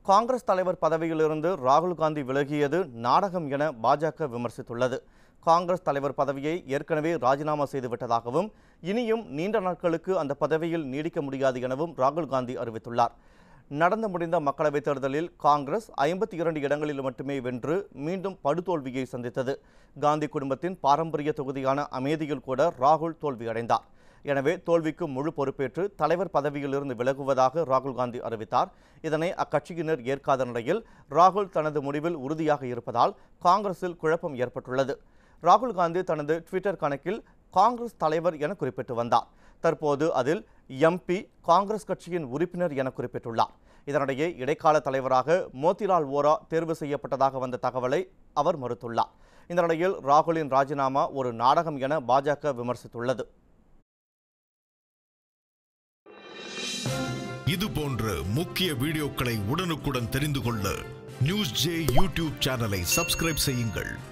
காங்கிரஸ் தலைவர் பதவியிலிருந்து ராகுல் காந்தி விலகியது நாடகம் என பாஜக விமர்சித்துள்ளது காங்கிரஸ் தலைவர் பதவியை ஏற்கனவே ராஜினாமா செய்துவிட்டதாகவும் இனியும் நீண்ட நாட்களுக்கு அந்த பதவியில் நீடிக்க முடியாது எனவும் ராகுல் காந்தி அறிவித்துள்ளார் நடந்து முடிந்த மக்களவைத் தேர்தலில் காங்கிரஸ் ஐம்பத்தி இரண்டு இடங்களில் மட்டுமே வென்று மீண்டும் படுதோல்வியை சந்தித்தது காந்தி குடும்பத்தின் பாரம்பரிய தொகுதியான அமேதியில் கூட ராகுல் தோல்வியடைந்தார் எனவே தோல்விக்கு முழு பொறுப்பேற்று தலைவர் பதவியிலிருந்து விலகுவதாக ராகுல் காந்தி அறிவித்தார் இதனை அக்கட்சியினர் ஏற்காத நிலையில் ராகுல் தனது முடிவில் உறுதியாக இருப்பதால் காங்கிரஸில் குழப்பம் ஏற்பட்டுள்ளது ராகுல் காந்தி தனது ட்விட்டர் கணக்கில் காங்கிரஸ் தலைவர் என குறிப்பிட்டு வந்தார் தற்போது அதில் எம்பி காங்கிரஸ் கட்சியின் உறுப்பினர் என குறிப்பிட்டுள்ளார் இதனிடையே இடைக்கால தலைவராக மோதிலால் ஓரா தேர்வு செய்யப்பட்டதாக வந்த தகவலை அவர் மறுத்துள்ளார் இந்த நிலையில் ராகுலின் ராஜினாமா ஒரு நாடகம் என பாஜக விமர்சித்துள்ளது இது போன்ற முக்கிய வீடியோக்களை உடனுக்குடன் தெரிந்து கொள்ள நியூஸ் ஜே யூடியூப் சேனலை சப்ஸ்கிரைப் செய்யுங்கள்